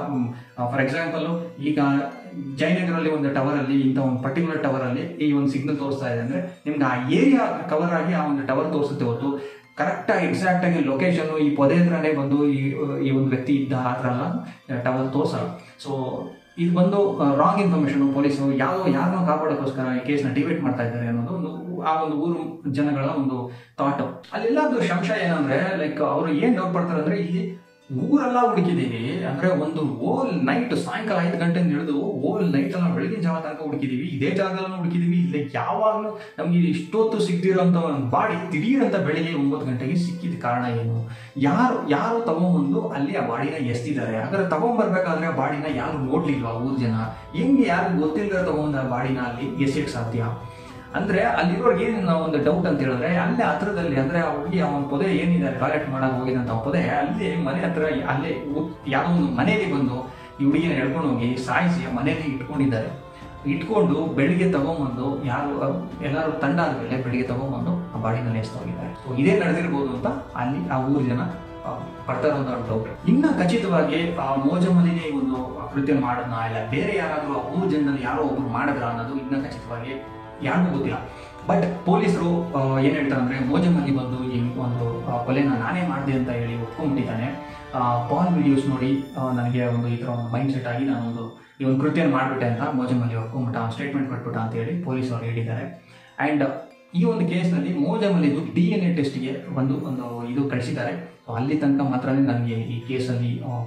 ಫಾರ್ ಎಕ್ಸಾಂಪಲ್ ಈಗ ಜಯನಗರಲ್ಲಿ ಒಂದು ಟವರ್ ಅಲ್ಲಿ ಇಂಥ ಒಂದು ಪರ್ಟಿಕ್ಯುಲರ್ ಟವರ್ ಅಲ್ಲಿ ಈ ಒಂದು ಸಿಗ್ನಲ್ ತೋರಿಸ್ತಾ ಇದೆ ಅಂದ್ರೆ ನಿಮ್ಗೆ ಆ ಏರಿಯಾ ಕವರ್ ಆಗಿ ಆ ಒಂದು ಟವರ್ ತೋರಿಸುತ್ತೆ ಹೊರತು ಕರೆಕ್ಟ್ ಆಗಿ ಎಕ್ಸಾಕ್ಟ್ ಆಗಿ ಲೊಕೇಶನ್ ಈ ಪೊದೆ ಹತ್ರನೇ ಬಂದು ಈ ಈ ಒಂದು ವ್ಯಕ್ತಿ ಇದ್ದ ಆ ಥರ ಎಲ್ಲ ಟವರ್ ತೋರಿಸಲ್ಲ ಸೊ ಇದು ಬಂದು ರಾಂಗ್ ಇನ್ಫಾರ್ಮೇಶನ್ ಪೊಲೀಸರು ಯಾವ ಯಾರನ್ನೋ ಕಾಪಾಡೋಕ್ಕೋಸ್ಕರ ಈ ಕೇಸ್ನ ಡಿಬೇಟ್ ಮಾಡ್ತಾ ಇದ್ದಾರೆ ಅನ್ನೋದು ಒಂದು ಆ ಒಂದು ಊರು ಜನಗಳ ಒಂದು ಥಾಟ್ ಅಲ್ಲೆಲ್ಲದು ಸಂಶಯ ಏನಂದ್ರೆ ಲೈಕ್ ಅವರು ಏನ್ ಡೌಟ್ ಪಡ್ತಾರೆ ಅಂದ್ರೆ ಇಲ್ಲಿ ಊರೆಲ್ಲ ಹುಡುಕಿದೀವಿ ಅಂದ್ರೆ ಒಂದು ಓಲ್ ನೈಟ್ ಸಾಯಂಕಾಲ ಐದು ಗಂಟೆ ಹಿಡಿದು ಓಲ್ ನೈಟ್ ಎಲ್ಲ ಬೆಳಗಿನ ಜಾವ ತನಕ ಹುಡುಕಿದೀವಿ ಇದೇ ಜಾಗದಲ್ಲೂ ಹುಡುಕಿದೀವಿ ಇಲ್ಲಿ ಯಾವಾಗಲೂ ನಮ್ಗೆ ಇಷ್ಟೊತ್ತು ಸಿಗ್ದಿರೋಂಥ ಒಂದು ಬಾಡಿ ದಿಢೀರಂತ ಬೆಳಿಗ್ಗೆ ಒಂಬತ್ತು ಗಂಟೆಗೆ ಸಿಕ್ಕಿದ ಕಾರಣ ಏನು ಯಾರು ಯಾರು ತಗೊಂಬಂದು ಅಲ್ಲಿ ಆ ಬಾಡಿನ ಎಸ್ತಿದ್ದಾರೆ ಹಾಗಾದ್ರೆ ತಗೊಂಡ್ಬರ್ಬೇಕಾದ್ರೆ ಆ ಬಾಡಿನ ಯಾರು ನೋಡ್ಲಿಲ್ವಾ ಊರ್ ಜನ ಹೆಂಗೆ ಯಾರು ಗೊತ್ತಿಲ್ಲದೆ ತಗೊಂಡ ಆ ಬಾಡಿನ ಅಲ್ಲಿ ಎಸೆಯಕ್ ಸಾಧ್ಯ ಅಂದ್ರೆ ಅಲ್ಲಿರೋರ್ಗೆ ಏನು ಒಂದು ಡೌಟ್ ಅಂತ ಹೇಳಿದ್ರೆ ಅಲ್ಲೇ ಹತ್ರದಲ್ಲಿ ಅಂದ್ರೆ ಆ ಹುಡುಗಿ ಅವನ ಪೊದೆ ಏನಿದೆ ಟಾಯ್ಲೆಟ್ ಮಾಡಕ್ ಹೋಗಿದಂತ ಪೊದೆ ಅಲ್ಲಿ ಮನೆ ಹತ್ರ ಅಲ್ಲೇ ಊ- ಯಾವ್ದೋ ಒಂದು ಮನೆಯಲ್ಲಿ ಬಂದು ಈ ಹುಡುಗಿನ ಎಳ್ಕೊಂಡು ಹೋಗಿ ಸಾಯಿಸಿ ಆ ಮನೆಯಲ್ಲಿ ಇಟ್ಕೊಂಡಿದ್ದಾರೆ ಇಟ್ಕೊಂಡು ಬೆಳಿಗ್ಗೆ ತಗೊಂಬಂದು ಯಾರು ಅಹ್, ಎಲ್ಲರೂ ತಂಡ ಆದ್ಮೇಲೆ ಬೆಳಿಗ್ಗೆ ತಗೊಂಬಂದು ಆ ಬಾಡಿನ ನೇಸ್ತಾ ಹೋಗಿದ್ದಾರೆ ಸೊ ಇದೇ ನಡೆದಿರ್ಬೋದು ಅಂತ ಅಲ್ಲಿ ಆ ಊರು ಜನ ಆ, ಪಡ್ತಾ ಇರೋದು ಡೌಟ್ ಇನ್ನ ಖಚಿತವಾಗಿ ಆ ಮೋಜಮಲ್ಲಿನೇ ಈ ಒಂದು ಕೃತ್ಯ ಮಾಡೋದನ್ನ ಇಲ್ಲ ಬೇರೆ ಯಾರಾದ್ರೂ ಆ ಊರು ಜನದಲ್ಲಿ ಯಾರೋ ಒಬ್ರು ಮಾಡಿದ್ರ ಅನ್ನೋದು ಇನ್ನ ಖಚಿತವಾಗಿ ಯಾರಿಗೂ ಗೊತ್ತಿಲ್ಲ ಬಟ್ ಪೊಲೀಸರು ಏನ್ ಹೇಳ್ತಾರೆ ಅಂದ್ರೆ ಮೋಜಮಲ್ಲಿ ಬಂದು ಈ ಒಂದು ಆ, ಕೊಲೆನ ನಾನೇ ಮಾಡಿದೆ ಅಂತ ಹೇಳಿ ಒಪ್ಕೊಂಡ್ಬಿಟ್ಟಿದ್ದಾನೆ ಪಾಲ್ ವಿಡಿಯೋಸ್ ನೋಡಿ ಆ, ನನಗೆ ಒಂದು ಈ ಥರ ಒಂದು ಮೈಂಡ್ ಸೆಟ್ ಆಗಿ ನಾನು ಒಂದು ಈ ಒಂದು ಕೃತ್ಯ ಮಾಡಿಬಿಟ್ಟೆ ಅಂತ ಮೋಜಮಲ್ಲಿ ಒಪ್ಕೊಂಡ್ಬಿಟ್ಟ ಸ್ಟೇಟ್ಮೆಂಟ್ ಕೊಟ್ಬಿಟ್ಟ ಅಂತ ಹೇಳಿ ಪೊಲೀಸ್ ಅವರು ಹೇಳಿದ್ದಾರೆ ಆ್ಯಂಡ್ ಈ ಒಂದು ಕೇಸ್ನಲ್ಲಿ ಮೋಜಮಲ್ಲಿದು ಡಿ ಎನ್ ಎ ಟೆಸ್ಟ್ಗೆ ಒಂದು ಒಂದು ಇದು ಕಳಿಸಿದ್ದಾರೆ ಸೊ ಅಲ್ಲಿ ತನಕ ಮಾತ್ರನೇ ನನಗೆ ಈ ಕೇಸಲ್ಲಿ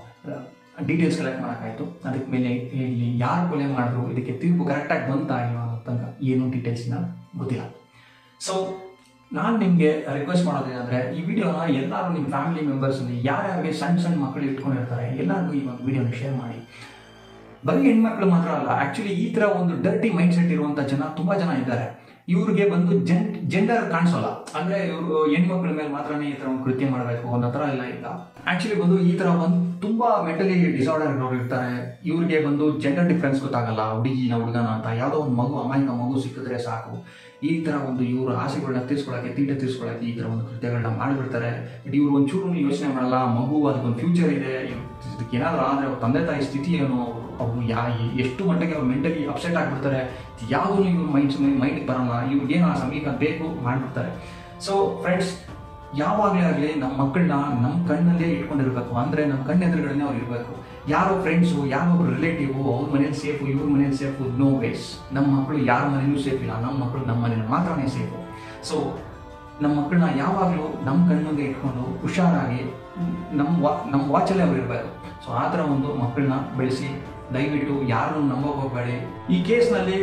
ಡೀಟೇಲ್ಸ್ ಕಲೆಕ್ಟ್ ಮಾಡೋಕ್ಕಾಯಿತು ಅದಕ್ಕೆ ಮೇಲೆ ಇಲ್ಲಿ ಯಾರು ಕೊಲೆ ಮಾಡಿದ್ರು ಇದಕ್ಕೆ ತೀರ್ಪು ಕರೆಕ್ಟಾಗಿ ಬಂತಾ ಇಲ್ವಾ ಅನ್ನೋ ತನಕ ಏನು ಡೀಟೇಲ್ಸ್ನ ಗೊತ್ತಿಲ್ಲ ಸೊ ನಾನು ನಿಮಗೆ ರಿಕ್ವೆಸ್ಟ್ ಮಾಡೋದೇನೆಂದರೆ ಈ ವಿಡಿಯೋನ ಎಲ್ಲರೂ ನಿಮ್ಮ ಫ್ಯಾಮಿಲಿ ಮೆಂಬರ್ಸಲ್ಲಿ ಯಾರ್ಯಾರಿಗೆ ಸಣ್ಣ ಸಣ್ಣ ಮಕ್ಕಳು ಇಟ್ಕೊಂಡಿರ್ತಾರೆ ಎಲ್ಲರಿಗೂ ಈ ಒಂದು ವಿಡಿಯೋನ ಶೇರ್ ಮಾಡಿ ಬರೀ ಹೆಣ್ಮಕ್ಳು ಮಾತ್ರ ಅಲ್ಲ ಆಕ್ಚುಲಿ ಈ ತರ ಒಂದು ಡರ್ಟಿ ಮೈಂಡ್ ಸೆಟ್ ಇರುವಂತ ಜನ ತುಂಬಾ ಜನ ಇದ್ದಾರೆ ಇವ್ರಿಗೆ ಬಂದು ಜೆನ್ ಜೆಂಡರ್ ಕಾಣಿಸೋಲ್ಲ ಅಂದ್ರೆ ಇವರು ಹೆಣ್ಮಕ್ಳ ಮೇಲೆ ಮಾತ್ರನೇ ಈ ತರ ಒಂದು ಕೃತ್ಯ ಮಾಡಬೇಕು ಅನ್ನೋ ತರ ಎಲ್ಲ ಇಲ್ಲ ಆಕ್ಚುಲಿ ಬಂದು ಈ ತರ ಒಂದು ತುಂಬಾ ಮೆಂಟಲಿ ಡಿಸಾರ್ಡರ್ ಇರೋರು ಇರ್ತಾರೆ ಇವ್ರಿಗೆ ಬಂದು ಜೆಂಡರ್ ಡಿಫ್ರೆನ್ಸ್ ಗೊತ್ತಾಗಲ್ಲ ಹುಡುಗಿನ ಹುಡುಗನ ಅಂತ ಯಾವುದೋ ಒಂದು ಮಗು ಅಮಾಯಕ ಮಗು ಸಿಕ್ಕಿದ್ರೆ ಸಾಕು ಈ ತರ ಒಂದು ಇವ್ರ ಆಸೆಗಳನ್ನ ತೀರ್ಸ್ಕೊಳಕ್ಕೆ ತೀಟ ತೀರ್ಸ್ಕೊಳಕ್ಕೆ ಈ ತರ ಒಂದು ಕೃತ್ಯಗಳನ್ನ ಮಾಡಿಬಿಡ್ತಾರೆ ಬಟ್ ಇವ್ರು ಒಂಚೂರು ಯೋಚನೆ ಮಾಡಲ್ಲ ಮಗು ಅದಕ್ಕೊಂದು ಫ್ಯೂಚರ್ ಇದೆ ಇದಕ್ಕೆ ಏನಾದರೂ ಆದರೆ ಅವ್ರ ತಂದೆ ತಾಯಿ ಸ್ಥಿತಿ ಏನು ಅವರು ಯಾ ಎಷ್ಟು ಮಟ್ಟಿಗೆ ಅವ್ರು ಮೆಂಟಲಿ ಅಪ್ಸೆಟ್ ಆಗಿಬಿಡ್ತಾರೆ ಯಾವುದೂ ಇವ್ರ ಮೈಂಡ್ ಮೈಂಡ್ಗೆ ಬರಲ್ಲ ಇವ್ರಿಗೇನು ಆ ಸಮೀಪ ಬೇಕು ಮಾಡಿಬಿಡ್ತಾರೆ ಸೊ ಫ್ರೆಂಡ್ಸ್ ಯಾವಾಗಲೇ ಆಗಲಿ ನಮ್ಮ ಮಕ್ಕಳನ್ನ ನಮ್ಮ ಕಣ್ಣಲ್ಲೇ ಇಟ್ಕೊಂಡಿರ್ಬೇಕು ಅಂದರೆ ನಮ್ಮ ಕಣ್ಣೆದುರುಗಡೆ ಅವ್ರು ಇರಬೇಕು ಯಾರೋ ಫ್ರೆಂಡ್ಸು ಯಾರೋ ಒಬ್ರು ರಿಲೇಟಿವ್ ಅವ್ರ ಮನೇಲಿ ಸೇಫು ಇವ್ರ ಮನೇಲಿ ಸೇಫು ನೋ ವೇಸ್ ನಮ್ಮ ಮಕ್ಕಳು ಯಾರ ಮನೇಲೂ ಸೇಫ್ ಇಲ್ಲ ನಮ್ಮ ಮಕ್ಕಳು ನಮ್ಮ ಮನೇಲಿ ಮಾತ್ರನೇ ಸೇಫು ಸೊ ನಮ್ಮ ಮಕ್ಕಳನ್ನ ಯಾವಾಗಲೂ ನಮ್ಮ ಕಣ್ಮುಂದೆ ಇಟ್ಕೊಂಡು ಹುಷಾರಾಗಿ ನಮ್ಮ ವಾ ನಮ್ಮ ವಾಚಲ್ಲೇ ಅವ್ರು ಇರಬೇಕು ಸೊ ಆ ಥರ ಒಂದು ಮಕ್ಕಳನ್ನ ಬೆಳೆಸಿ ದಯವಿಟ್ಟು ಯಾರನ್ನು ನಂಬೋಕೆ ಹೋಗಬೇಡಿ ಈ ಕೇಸ್ನಲ್ಲಿ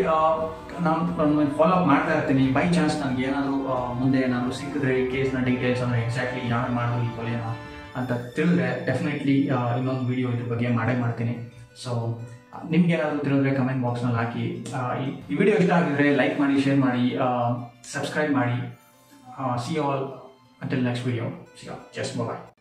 ನಾನು ಫಾಲೋ ಅಪ್ ಮಾಡ್ತಾ ಇರ್ತೀನಿ ಬೈ ಚಾನ್ಸ್ ನನಗೆ ಏನಾದರೂ ಮುಂದೆ ಏನಾದರೂ ಸಿಕ್ಕಿದ್ರೆ ಈ ಕೇಸ್ನ ಡೀಟೇಲ್ಸ್ ಅಂದರೆ ಎಕ್ಸಾಕ್ಟ್ಲಿ ಯಾರು ಮಾಡೋದು ಈ ಕೊಲೆನ ಅಂತ ತಿಳಿದ್ರೆ ಡೆಫಿನೆಟ್ಲಿ ಇನ್ನೊಂದು ವಿಡಿಯೋ ಇದ್ರ ಬಗ್ಗೆ ಮಾಡೇ ಮಾಡ್ತೀನಿ ಸೊ ನಿಮ್ಗೆ ಏನಾದರೂ ತಿಳಿದ್ರೆ ಕಮೆಂಟ್ ಬಾಕ್ಸ್ನಲ್ಲಿ ಹಾಕಿ ಆ, ಈ- ಈ ವಿಡಿಯೋ ಇಷ್ಟ ಆಗಿದ್ರೆ ಲೈಕ್ ಮಾಡಿ ಶೇರ್ ಮಾಡಿ ಸಬ್ಸ್ಕ್ರೈಬ್ ಮಾಡಿ see all until next video see just ಬಾಯ್